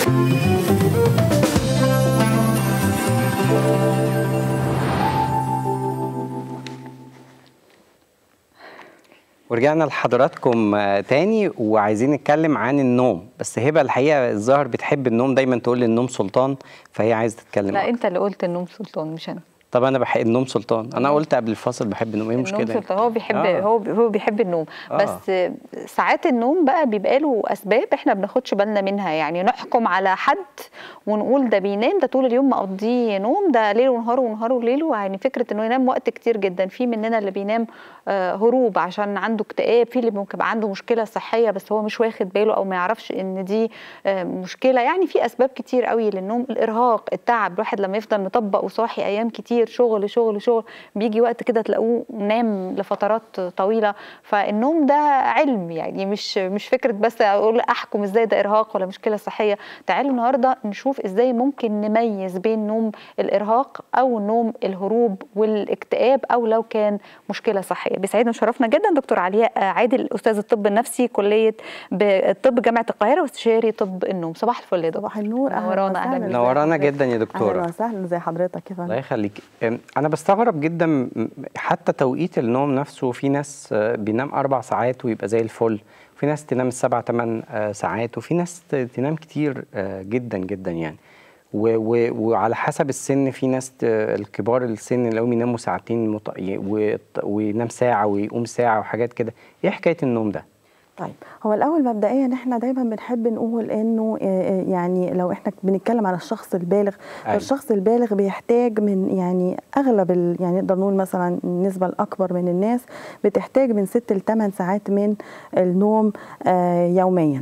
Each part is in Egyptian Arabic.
ورجعنا لحضراتكم آه، تاني وعايزين نتكلم عن النوم بس هبه الحقيقه الظاهر بتحب النوم دايما تقول لي النوم سلطان فهي عايزه تتكلم لا أكتر. انت اللي قلت النوم سلطان مش انا طب انا بحب النوم سلطان انا قلت قبل الفاصل بحب النوم ايه النوم المشكله سلطان هو بيحب آه. هو هو بيحب النوم آه. بس ساعات النوم بقى بيبقى له اسباب احنا بناخدش بالنا منها يعني نحكم على حد ونقول ده بينام ده طول اليوم مقضيه نوم ده ليل ونهار ونهار وليل يعني فكره انه ينام وقت كتير جدا في مننا اللي بينام آه، هروب عشان عنده اكتئاب في اللي ممكن يبقى عنده مشكله صحيه بس هو مش واخد باله او ما يعرفش ان دي آه، مشكله يعني في اسباب كتير قوي للنوم الارهاق التعب الواحد لما يفضل مطبق وصاحي ايام كتير شغل شغل شغل بيجي وقت كده تلاقوه نام لفترات طويله فالنوم ده علم يعني مش مش فكره بس اقول احكم ازاي ده ارهاق ولا مشكله صحيه تعالوا النهارده نشوف ازاي ممكن نميز بين نوم الارهاق او نوم الهروب والاكتئاب او لو كان مشكله صحيه بيسعدنا وشرفنا جدا دكتور علياء عادل استاذ الطب النفسي كليه الطب جامعه القاهره واستشاري طب النوم صباح الفل يا دكتور صباح النور اهلا نورانا اهلا وسهلا بيك. نورانا ازي جدا يا حضرتك؟ دكتوره اهلا وسهلا زي حضرتك يا الله فندم يخليك أم، انا بستغرب جدا م- حتى توقيت النوم نفسه في ناس آه، بينام اربع ساعات ويبقى زي الفل في ناس تنام السبع ثمان ساعات وفي ناس ت- تنام كتير آه، جدا جدا يعني و و وعلى حسب السن في ناس ت- الكبار السن اللي هم يناموا ساعتين مط... ي- ويط- وينام ساعه ويقوم ساعه وحاجات كده ايه حكايه النوم ده طيب هو الاول مبدئيا احنا دايما بنحب نقول انه آه، آه، يعني لو احنا بنتكلم على الشخص البالغ أيوة. فالشخص البالغ بيحتاج من يعني اغلب ال- يعني نقدر نقول مثلا النسبه الاكبر من الناس بتحتاج من 6 ل 8 ساعات من النوم آه، يوميا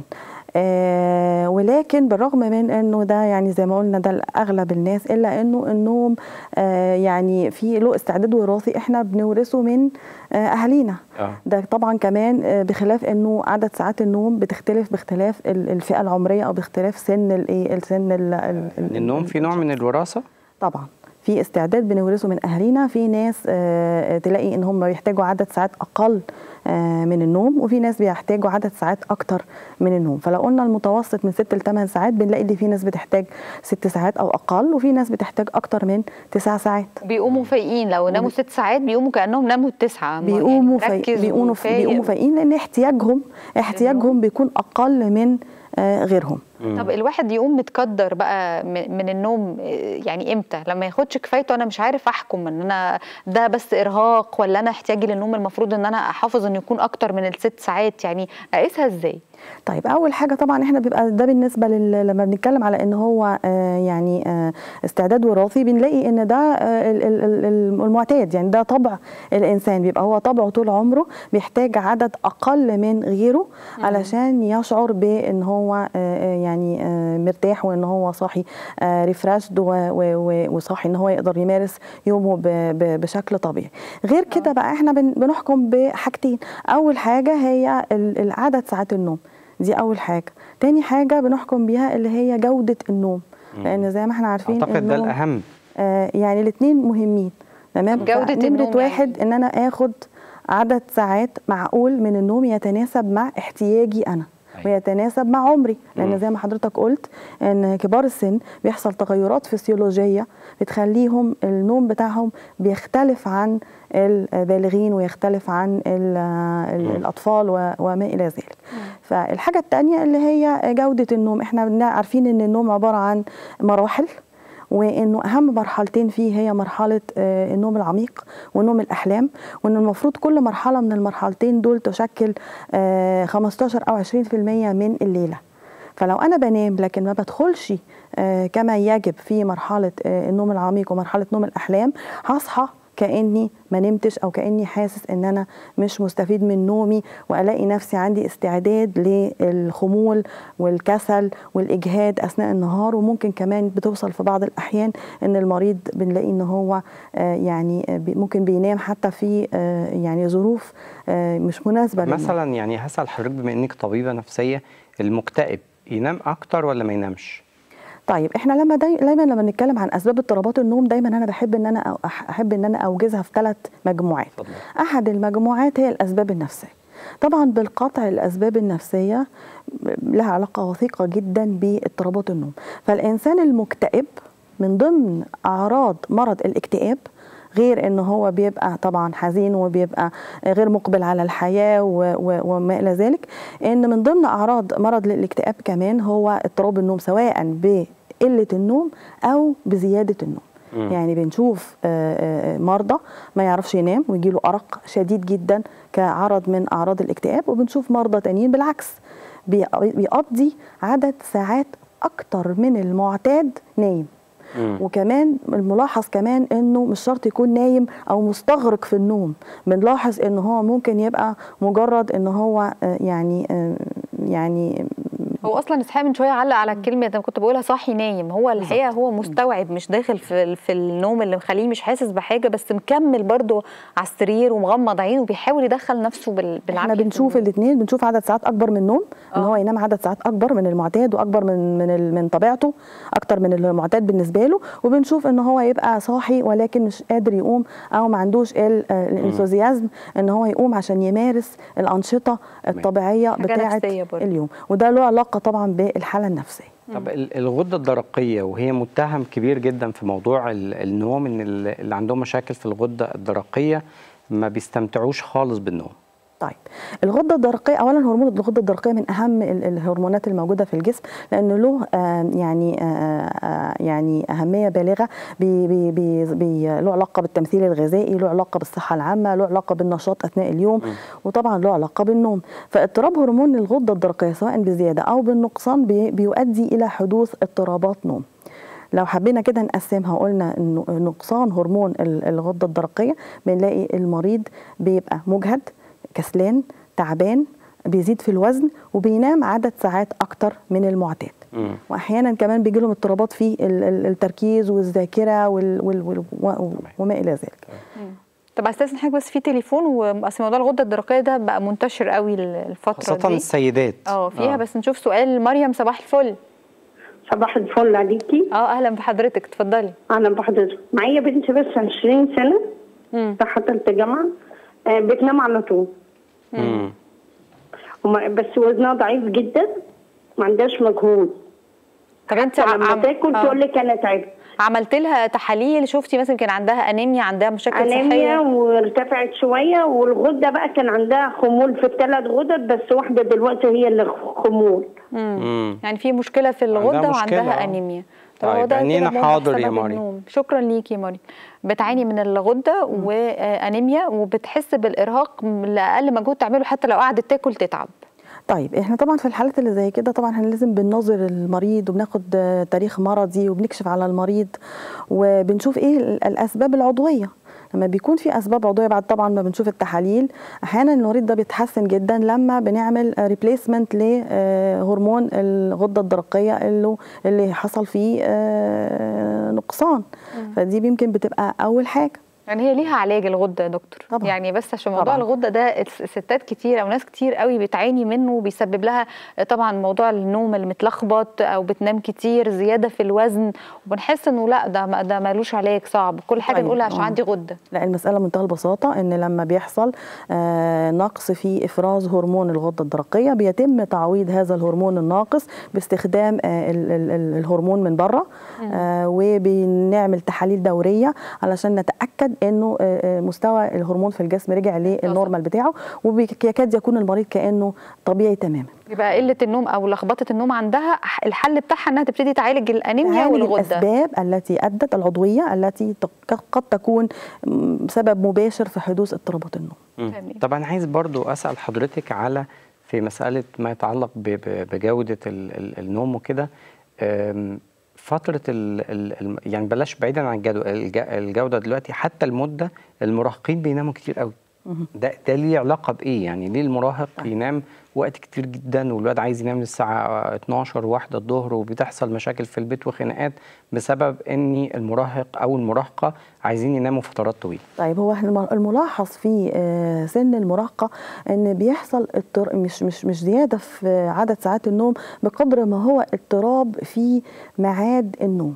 آه ولكن بالرغم من انه ده يعني زي ما قلنا ده اغلب الناس الا انه النوم آه يعني في له استعداد وراثي احنا بنورثه من آه اهالينا اه ده طبعا كمان آه، بخلاف انه عدد ساعات النوم بتختلف باختلاف ال- الفئه العمريه او باختلاف سن الايه السن ال- ال- ال- النوم في نوع من الوراثه طبعا في استعداد بنورثه من اهالينا في ناس آه، تلاقي ان هم بيحتاجوا عدد ساعات اقل آه، من النوم وفي ناس بيحتاجوا عدد ساعات اكتر من النوم فلو قلنا المتوسط من 6 ل 8 ساعات بنلاقي ان في ناس بتحتاج 6 ساعات او اقل وفي ناس بتحتاج اكتر من 9 ساعات بيقوموا فايقين لو ناموا ست ساعات بيقوموا كانهم ناموا التسعه بيقوموا يعني في مركز بيقوموا في وفايق. بيقوموا فايقين لان احتياجهم احتياجهم بيكون اقل من آه، غيرهم طب الواحد يقوم متقدر بقى م- من النوم آه، يعني امتى لما ياخدش كفايته انا مش عارف احكم ان انا ده بس ارهاق ولا انا احتياجي للنوم المفروض ان انا احافظ انه يكون اكتر من الست ساعات يعني اقيسها ازاي طيب اول حاجه طبعا احنا بيبقى ده بالنسبه لل... لما بنتكلم على ان هو آه يعني آه استعداد وراثي بنلاقي ان ده آه ال- ال- ال- المعتاد يعني ده طبع الانسان بيبقى هو طبعه طول عمره بيحتاج عدد اقل من غيره علشان يشعر بان هو آه آه، يعني آه مرتاح وان هو صاحي آه ريفرشد وصاحي ان هو يقدر يمارس يومه ب... ب... بشكل طبيعي غير كده بقى احنا بن... بنحكم بحاجتين اول حاجه هي ال- العدد ساعات النوم دي اول حاجه تاني حاجه بنحكم بيها اللي هي جوده النوم لان زي ما احنا عارفين اعتقد ده النوم- الاهم آه يعني الاثنين مهمين تمام طب جودة فنمرة النوم واحد يعني؟ ان انا اخد عدد ساعات معقول من النوم يتناسب مع احتياجي انا أيوة. ويتناسب مع عمري مم. لان زي ما حضرتك قلت ان كبار السن بيحصل تغيرات فسيولوجيه بتخليهم النوم بتاعهم بيختلف عن البالغين ويختلف عن ال- ال- مم. الاطفال و- وما الى ذلك فالحاجه الثانيه اللي هي جوده النوم احنا بن- عارفين ان النوم عباره عن مراحل وانه اهم مرحلتين فيه هي مرحله آه، النوم العميق ونوم الاحلام وان المفروض كل مرحله من المرحلتين دول تشكل آه، 15 او 20% من الليله فلو انا بنام لكن ما بدخلش آه، كما يجب في مرحله آه، النوم العميق ومرحله نوم الاحلام هصحى كاني ما نمتش او كاني حاسس ان انا مش مستفيد من نومي والاقي نفسي عندي استعداد للخمول والكسل والاجهاد اثناء النهار وممكن كمان بتوصل في بعض الاحيان ان المريض بنلاقي ان هو آه، يعني آه، بي- ممكن بينام حتى في آه، يعني ظروف آه، مش مناسبه للنوم. مثلا يعني هسأل حضرتك بما انك طبيبة نفسية المكتئب ينام اكتر ولا ما ينامش؟ طيب احنا لما داي... دايما لما نتكلم عن اسباب اضطرابات النوم دايما انا بحب ان انا أو- أح- احب ان انا اوجزها في ثلاث مجموعات اتفضل. احد المجموعات هي الاسباب النفسيه طبعا بالقطع الاسباب النفسيه لها علاقه وثيقه جدا باضطرابات النوم فالانسان المكتئب من ضمن اعراض مرض الاكتئاب غير ان هو بيبقى طبعا حزين وبيبقى غير مقبل على الحياه و- و- وما الى ذلك ان من ضمن اعراض مرض الاكتئاب كمان هو اضطراب النوم سواء بقله النوم او بزياده النوم مم. يعني بنشوف آه، آه، مرضى ما يعرفش ينام ويجي له ارق شديد جدا كعرض من اعراض الاكتئاب وبنشوف مرضى تانيين بالعكس بي- بيقضي عدد ساعات اكتر من المعتاد نايم مم. وكمان الملاحظ كمان انه مش شرط يكون نايم او مستغرق في النوم بنلاحظ ان هو ممكن يبقى مجرد ان هو آه، يعني آه، يعني هو اصلا اسحاق من شويه علق على الكلمه اللي كنت بقولها صاحي نايم هو الحقيقه هو مستوعب مش داخل في في النوم اللي مخليه مش حاسس بحاجه بس مكمل برضه على السرير ومغمض عينه وبيحاول يدخل نفسه بال- بالعافيه احنا في بنشوف النوم. الاثنين بنشوف عدد ساعات اكبر من النوم ان آه. هو ينام عدد ساعات اكبر من المعتاد واكبر من من ال- من طبيعته اكتر من المعتاد بالنسبه له وبنشوف ان هو يبقى صاحي ولكن مش قادر يقوم او ما عندوش ال- آه، الانثوزيازم ان هو يقوم عشان يمارس الانشطه الطبيعيه حاجة بتاعه نفسية برضه. اليوم وده له علاقه طبعا بالحاله النفسيه طب ال- الغده الدرقيه وهي متهم كبير جدا في موضوع ال- النوم ان ال- اللي عندهم مشاكل في الغده الدرقيه ما بيستمتعوش خالص بالنوم طيب الغده الدرقيه اولا هرمون الغده الدرقيه من اهم ال- الهرمونات الموجوده في الجسم لانه له آه، يعني آه، آه، يعني اهميه بالغه بي بي بي بي له علاقه بالتمثيل الغذائي له علاقه بالصحه العامه له علاقه بالنشاط اثناء اليوم وطبعا له علاقه بالنوم فاضطراب هرمون الغده الدرقيه سواء بزياده او بالنقصان بي بيؤدي الى حدوث اضطرابات نوم لو حبينا كده نقسمها قلنا انه نقصان هرمون ال- الغده الدرقيه بنلاقي المريض بيبقى مجهد كسلان تعبان بيزيد في الوزن وبينام عدد ساعات اكتر من المعتاد مم. واحيانا كمان بيجي لهم اضطرابات في ال- ال- التركيز والذاكره وال وال وال و- وما الى ذلك طب استاذن حضرتك بس في تليفون واصل موضوع الغده الدرقيه ده بقى منتشر قوي الفتره خاصه دي السيدات اه فيها بس نشوف سؤال مريم صباح الفل صباح الفل عليكي اه اهلا بحضرتك اتفضلي اهلا بحضرتك معايا بنت بس 20 سنه مم. راح ثالثه جامعه آه، بتنام على طول مم. وما- بس وزنها ضعيف جدا ما عندهاش مجهود طب انت لما عم- تاكل آه. تقول لك انا تعبت عملت لها تحاليل شفتي مثلا كان عندها انيميا عندها مشاكل انيميا صحيه وارتفعت شويه والغده بقى كان عندها خمول في الثلاث غدد بس واحده دلوقتي هي اللي خمول مم. يعني في مشكله في الغده عندها مشكلة، وعندها آه. انيميا طيب، هو ده عينينا كده ممكن حاضر يا سبب مريم. النوم. شكرا ليكي يا مريم بتعاني من الغده وانيميا وبتحس بالارهاق لاقل مجهود تعمله حتى لو قعدت تاكل تتعب طيب احنا طبعا في الحالات اللي زي كده طبعا احنا لازم بنناظر المريض وبناخد آه، تاريخ مرضي وبنكشف على المريض وبنشوف ايه ال- الاسباب العضويه لما بيكون في اسباب عضويه بعد طبعا ما بنشوف التحاليل احيانا المريض ده بيتحسن جدا لما بنعمل ريبليسمنت لهرمون الغده الدرقيه اللي اللي حصل فيه آه، نقصان فدي يمكن بتبقى اول حاجه يعني هي ليها علاج الغده يا دكتور طبعاً. يعني بس عشان موضوع طبعاً. الغده ده الس- الستات كتير او ناس كتير قوي بتعاني منه وبيسبب لها طبعا موضوع النوم المتلخبط او بتنام كتير زياده في الوزن وبنحس انه لا ده ما- ده ملوش علاج صعب كل حاجه طيب، نقولها عشان آه. عندي غده لا المسألة منتهى البساطة إن لما بيحصل آه نقص في إفراز هرمون الغدة الدرقية بيتم تعويض هذا الهرمون الناقص باستخدام آه ال ال ال الهرمون من بره آه وبنعمل تحاليل دورية علشان نتأكد إنه آه آه، مستوى الهرمون في الجسم رجع للنورمال بتاعه ويكاد يكون المريض كأنه طبيعي تماما يبقى قله النوم او لخبطه النوم عندها الحل بتاعها انها تبتدي تعالج الانيميا تعالج والغده الأسباب التي أدت العضوية التي تق- قد تكون م، سبب مباشر في حدوث اضطرابات النوم مم. تمام. طب انا عايز برضو اسال حضرتك على في مساله ما يتعلق ب- ب- بجوده ال- ال- النوم وكده أم، فتره ال ال ال- يعني بلاش بعيدا عن الجدو- الج- الجوده دلوقتي حتى المده المراهقين بيناموا كتير قوي ده ده ليه علاقه بايه يعني ليه المراهق ينام وقت كتير جدا والواد عايز ينام للساعه 12 واحدة الظهر وبتحصل مشاكل في البيت وخناقات بسبب ان المراهق او المراهقه عايزين يناموا فترات طويله طيب هو احنا الم- الملاحظ في آه، سن المراهقه ان بيحصل اضطر... مش مش مش زياده في عدد ساعات النوم بقدر ما هو اضطراب في ميعاد النوم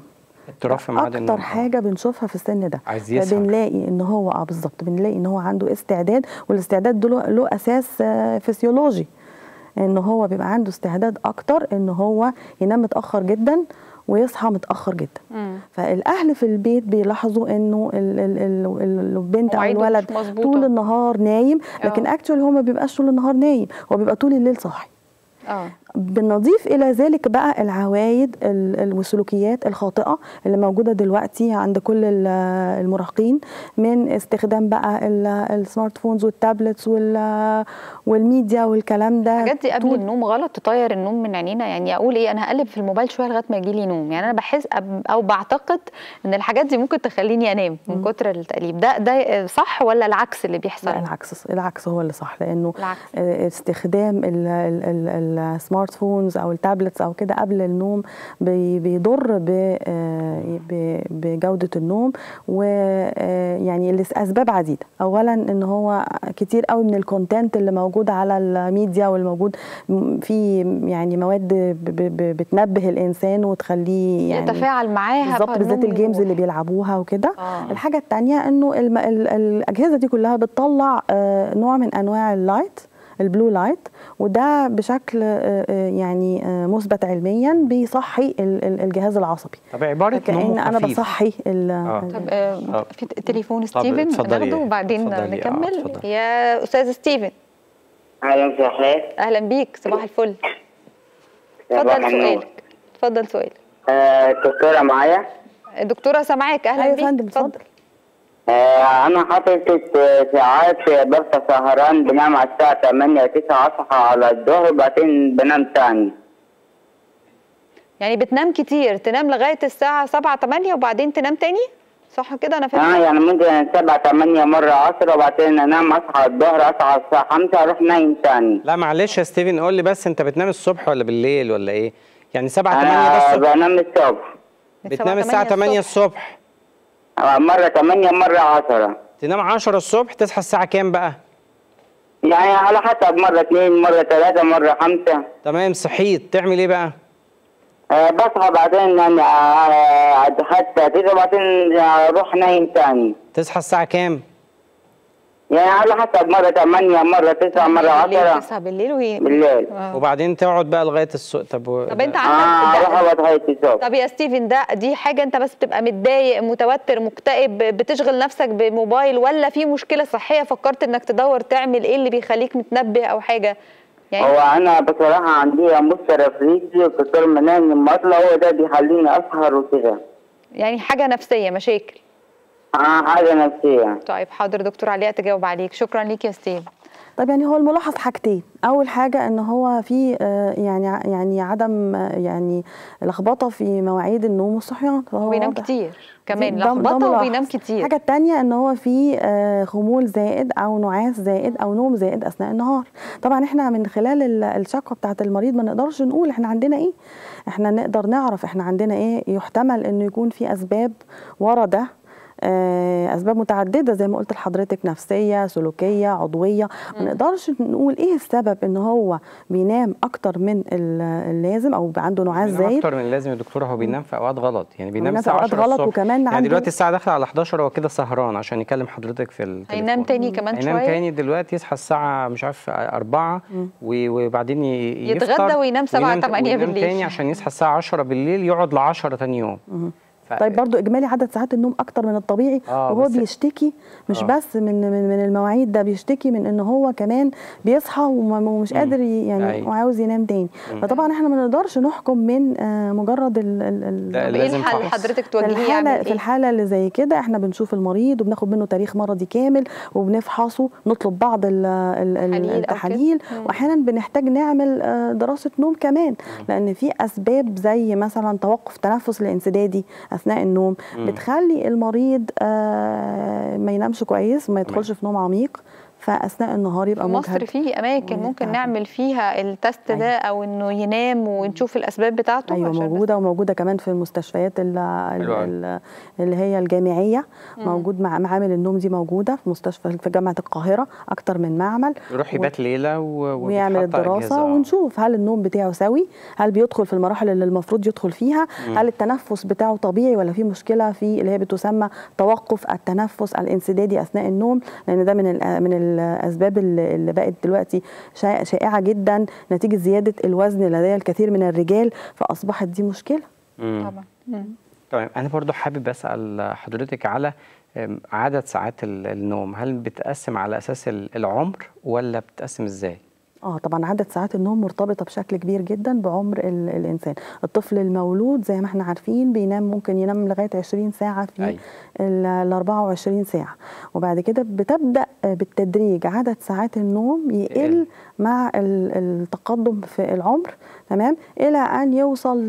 اضطراب في ميعاد النوم اكتر آه. حاجه بنشوفها في السن ده عايز يسهر. فبنلاقي ان هو اه بالظبط بنلاقي ان هو عنده استعداد والاستعداد ده له- له اساس آه، فسيولوجي ان هو بيبقى عنده استعداد اكتر ان هو ينام متاخر جدا ويصحى متاخر جدا مم. فالاهل في البيت بيلاحظوا انه ال- ال- ال- ال- البنت او مواعيده مش الولد مظبوطة. طول النهار نايم لكن آه. اكشولي هو ما بيبقاش طول النهار نايم هو بيبقى طول الليل صاحي اه بنضيف الى ذلك بقى العوايد ال- ال- والسلوكيات الخاطئه اللي موجوده دلوقتي عند كل ال- المراهقين من استخدام بقى ال- السمارت فونز والتابلتس وال- والميديا والكلام ده الحاجات دي قبل طول- النوم غلط تطير النوم من عينينا يعني اقول ايه انا هقلب في الموبايل شويه لغايه ما يجي لي نوم يعني انا بحس أب- او بعتقد ان الحاجات دي ممكن تخليني انام من كتر التقليب ده ده صح ولا العكس اللي بيحصل لا العكس العكس هو اللي صح لانه العكس. آه، استخدام ال- ال- ال- السمارت فونز او التابلتس او كده قبل النوم بي- بيضر ب- آه، ب- بجوده النوم ويعني لاسباب عديده اولا ان هو كتير قوي من الكونتنت اللي موجود على الميديا والموجود م- في يعني مواد ب- ب- ب- بتنبه الانسان وتخليه يعني يتفاعل معاها بالظبط بالذات فالنوم الجيمز اللي يروح. بيلعبوها وكده آه. الحاجه الثانيه انه الم... ال... الاجهزه دي كلها بتطلع آه، نوع من انواع اللايت البلو لايت وده بشكل آه، آه، يعني آه، مثبت علميا بيصحي ال- ال- الجهاز العصبي طب عباره كأن نومه انا خفيف. بصحي ال- آه. ال- طب آه، آه. في تليفون طب ستيفن اتفضلي. ناخده وبعدين اتفضلي. آه، نكمل اتفضلي. يا استاذ ستيفن اهلا صحيح اهلا بيك صباح الفل اتفضل صباح النور. سؤالك اتفضل سؤالك آه، الدكتورة معايا الدكتوره سامعاك اهلا أيوة بيك يا فندم، اتفضل. آه، أنا حضرتك آه، ساعات ببقى سهران بنام على الساعة 8 9 أصحى على الظهر وبعدين بنام تاني يعني بتنام كتير تنام لغايه الساعه 7 8 وبعدين تنام تاني صح كده انا آه فاهمه يعني ممكن 7 8 مرة عصر وبعدين أنام أصحى الظهر أصحى الساعة 5 أروح نايم تاني لا معلش يا ستيفن قول لي بس انت بتنام الصبح ولا بالليل ولا ايه يعني 7 8 أنا ده الصبح بنام الصبح بتنام الساعه 8 الصبح آه، مرة 8 مرة 10 تنام 10 الصبح تصحى الساعه كام بقى يعني على حسب مرة 2 مرة 3 مرة 5 تمام صحيت تعمل ايه بقى آه، بصحى بعدين يعني آه، حتى كده وبعدين أروح نايم تاني تصحى الساعه كام يعني على حسب مرة 8 مرة 9 مرة بالليل 10 تصحى بالليل وي... بالليل آه. وبعدين تقعد بقى لغايه الصبح طب و... طب انت اه عندك اروح ده- اقعد لغاية الصبح طب يا ستيفن ده دي حاجه انت بس بتبقى متضايق متوتر مكتئب بتشغل نفسك بموبايل ولا في مشكله صحيه فكرت انك تدور تعمل ايه اللي بيخليك متنبه او حاجه يعني هو انا بصراحة عندي مشكلة في رجلي وكسر منام المطلة هو ده بيخليني اسهر وكده يعني حاجه نفسيه مشاكل اه حاجة نفسية طيب حاضر دكتور علياء تجاوب عليك شكرا ليك يا ستيفن طيب يعني هو الملاحظ حاجتين اول حاجه ان هو في آه، يعني يعني عدم آه، يعني لخبطه في مواعيد النوم والصحيان فهو وبينام واضح. كتير كمان ده- ده لخبطه ملاحظ. وبينام كتير الحاجه الثانيه ان هو في آه، خمول زائد او نعاس زائد او نوم زائد اثناء النهار طبعا احنا من خلال ال- الشكوى بتاعه المريض ما نقدرش نقول احنا عندنا ايه احنا نقدر نعرف احنا عندنا ايه يحتمل انه يكون في اسباب ورا ده آه، اسباب متعدده زي ما قلت لحضرتك نفسيه سلوكيه عضويه ما نقدرش نقول ايه السبب ان هو بينام اكتر من ال- اللازم او عنده نعاس بينام زايد اكتر من اللازم يا دكتوره هو بينام في اوقات غلط يعني بينام بينام في الساعه أوقات 10 غلط الصبح وكمان يعني عنده- دلوقتي الساعه داخله على 11 هو كده سهران عشان يكلم حضرتك في التليفون هينام تاني كمان هينام شويه تاني دلوقتي يصحى الساعه مش عارف 4 و- وبعدين ي- يتغدى يفطر وينام 7 وينام- 8 وينام بالليل. تاني عشان يصحى الساعه 10 بالليل يقعد ل 10 تاني يوم ف- طيب برضو اجمالي عدد ساعات النوم اكتر من الطبيعي آه، وهو بس- بيشتكي مش آه. بس من من من المواعيد ده بيشتكي من ان هو كمان بيصحى وما- ومش قادر ي- يعني أيوة. وعاوز ينام تاني فطبعا احنا ما نقدرش نحكم من آه، مجرد ال ال ال لا، طب ايه لازم الحل فحص. حضرتك في توجهيه الحالة يعمل في ايه الحالة اللي زي كده احنا بنشوف المريض وبناخد منه تاريخ مرضي كامل وبنفحصه نطلب بعض ال ال ال تحاليل أو كده. التحاليل مم. واحيانا بنحتاج نعمل آه، دراسة نوم كمان لان في اسباب زي مثلا توقف تنفس الانسدادي اثناء النوم بتخلي المريض آه، ما ينامش كويس وما يدخلش في نوم عميق فاثناء النهار يبقى في مصر مجهد في اماكن ممكن ويتعب. نعمل فيها التست ده او انه ينام ونشوف الاسباب بتاعته ايوه عشان بس- موجوده وموجوده كمان في المستشفيات ال- ال- حلو أوي. ال- اللي هي الجامعيه موجود مع معامل النوم دي موجوده في مستشفى في جامعه القاهره اكتر من معمل يروح و- يبات ليله و... ويعمل وبيتحط الدراسه أجهزة. ونشوف هل النوم بتاعه سوي هل بيدخل في المراحل اللي المفروض يدخل فيها هل التنفس بتاعه طبيعي ولا في مشكله في اللي هي بتسمى توقف التنفس الانسدادي اثناء النوم لان ده من ال- من الاسباب اللي اللي بقت دلوقتي شائع- شائعه جدا نتيجه زياده الوزن لدى الكثير من الرجال فاصبحت دي مشكله مم. طبعا مم. تمام انا برضو حابب اسال حضرتك على أم، عدد ساعات ال- النوم هل بتقسم على اساس ال- العمر ولا بتقسم ازاي اه طبعا عدد ساعات النوم مرتبطه بشكل كبير جدا بعمر ال- الانسان الطفل المولود زي ما احنا عارفين بينام ممكن ينام لغايه 20 ساعه في أيوة. ال 24 ساعه وبعد كده بتبدا بالتدريج عدد ساعات النوم يقل. يقل مع ال- التقدم في العمر تمام الى ان يوصل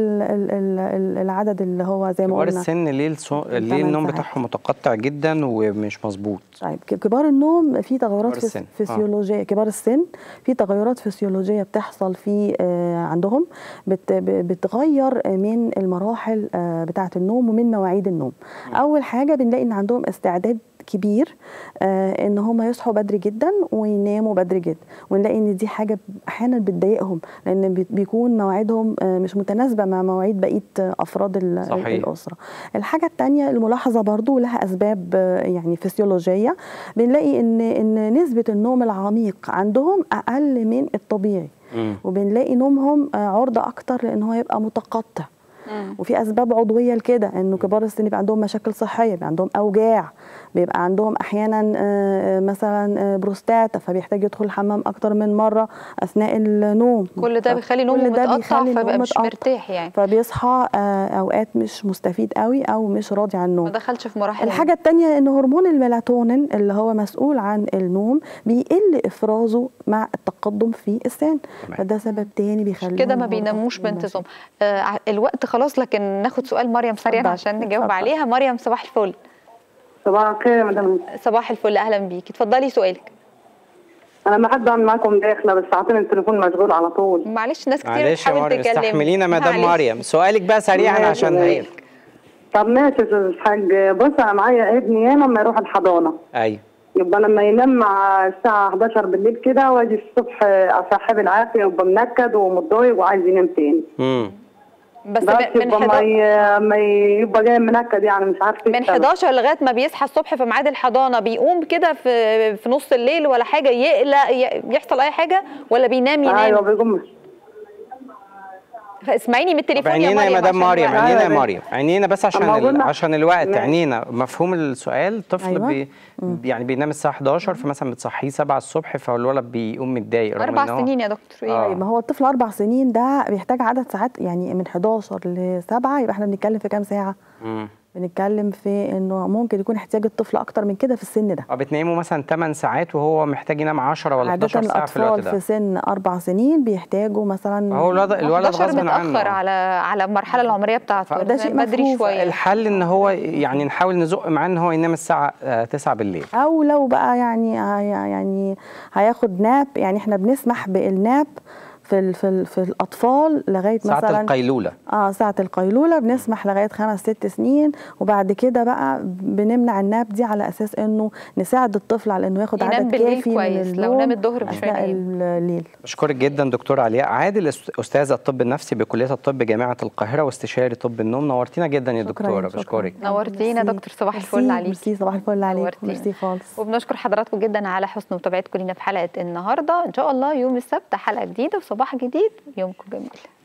للعدد اللي هو زي ما كبار قلنا السن ليه الصو... ليه الثمان النوم ساعات. بتاعهم متقطع جدا ومش مظبوط طيب ك- كبار النوم في تغيرات كبار فس- السن، آه. فسيولوجيه كبار السن في تغيرات فسيولوجيه بتحصل في آه، عندهم بت ب- بتغير من المراحل آه، بتاعه النوم ومن مواعيد النوم اول حاجه بنلاقي ان عندهم استعداد كبير آه ان هم يصحوا بدري جدا ويناموا بدري جدا ونلاقي ان دي حاجه احيانا بتضايقهم لان بي- بيكون مواعيدهم آه مش متناسبه مع مواعيد بقيه آه، افراد ال- صحيح. الاسره الحاجه الثانيه الملاحظه برضو لها اسباب آه، يعني فسيولوجيه بنلاقي ان ان نسبه النوم العميق عندهم اقل من الطبيعي مم. وبنلاقي نومهم آه، عرضه اكتر لان هو يبقى متقطع مم. وفي اسباب عضويه لكده انه كبار السن بيبقى عندهم مشاكل صحيه بيبقى عندهم اوجاع بيبقى عندهم احيانا آه، مثلا آه، بروستاتا فبيحتاج يدخل الحمام اكتر من مره اثناء النوم كل ده بيخلي نومه كل ده متقطع بيخلي فبقى النوم مش متقطع. مرتاح يعني فبيصحى آه، اوقات مش مستفيد قوي او مش راضي عن النوم ما دخلش في مراحل الحاجة التانية ان هرمون الميلاتونين اللي هو مسؤول عن النوم بيقل افرازه مع التقدم في السن تمام. فده سبب تاني بيخليهم كده ما برضه بيناموش في المشاكل. بانتظام آه ع- الوقت خلاص لكن ناخد سؤال مريم سريعا اتفضل، عشان نجاوب اتفضل. عليها مريم صباح الفل صباح الخير يا مدام صباح الفل اهلا بيكي اتفضلي سؤالك انا ما حد اعمل معاكم داخله بس ساعتين التليفون مشغول على طول معلش ناس كتير معلش يا بتحاول مريم تكلم استحملينا مدام معلش. مريم سؤالك بقى سريعا ماشي، عشان ماشي. هي طب ماشي يا استاذ الحاج بص انا معايا ابني ينام لما يروح الحضانه ايوه يبقى لما ينام مع الساعه 11 بالليل كده واجي الصبح اصحي بالعافيه يبقى منكد ومتضايق وعايز ينام تاني امم بس بس من يبقى ما, 11 ي... ما يبقى جاي منكد يعني مش عارف إيه من السبب. 11 لغايه ما بيصحى الصبح في ميعاد الحضانه بيقوم كده في في نص الليل ولا حاجه يقلق ي- يحصل اي حاجه ولا بينام ينام ايوه بيقوم اسمعيني من طب التليفون يا عينينا مريم يا مدام عشان مريم الوقت. عينينا يا أيوة. مريم عينينا بس عشان أما ال... قلنا- عشان الوقت ماشي. عينينا مفهوم السؤال طفل أيوة. بي... يعني بينام الساعه 11 فمثلا بتصحيه 7 الصبح فالولد بيقوم متضايق رغم اربع إن هو- سنين يا دكتور آه. ايه ما هو الطفل اربع سنين ده بيحتاج عدد ساعات يعني من 11 ل 7 يبقى احنا بنتكلم في كام ساعه؟ مم. بنتكلم في انه ممكن يكون احتياج الطفل اكتر من كده في السن ده اه بتنامه مثلا 8 ساعات وهو محتاج ينام 10 ولا عادة 11 ساعه في الوقت الأطفال ده في سن أربع سنين بيحتاجوا مثلا هو الولد الولد 11 غصب عنه متاخر على على المرحله العمريه بتاعته فده شيء بدري مفروض. شويه الحل ان هو يعني نحاول نزق معاه ان هو ينام الساعه آه، 9 بالليل او لو بقى يعني يعني هياخد ناب يعني احنا بنسمح بالناب في ال في, ال في الاطفال لغايه ساعه مثلا القيلوله اه ساعه القيلوله بنسمح لغايه خمس ست سنين وبعد كده بقى بنمنع الناب دي على اساس انه نساعد الطفل على انه ياخد ينام عدد بالليل كافي كويس. من لو النوم نام الظهر مش اثناء هينام. الليل بشكرك جدا دكتور علياء عادل أست- استاذ الطب النفسي بكليه الطب جامعه القاهره واستشاري طب النوم نورتينا جدا يا شكراً، دكتوره شكراً. بشكرك نورتينا ميرسي. دكتور صباح ميرسي، الفل عليكي ميرسي صباح الفل عليك نورتينا. ميرسي خالص وبنشكر حضراتكم جدا على حسن متابعتكم لينا في حلقه النهارده ان شاء الله يوم السبت حلقه جديده وصباح جديد يومكم جميل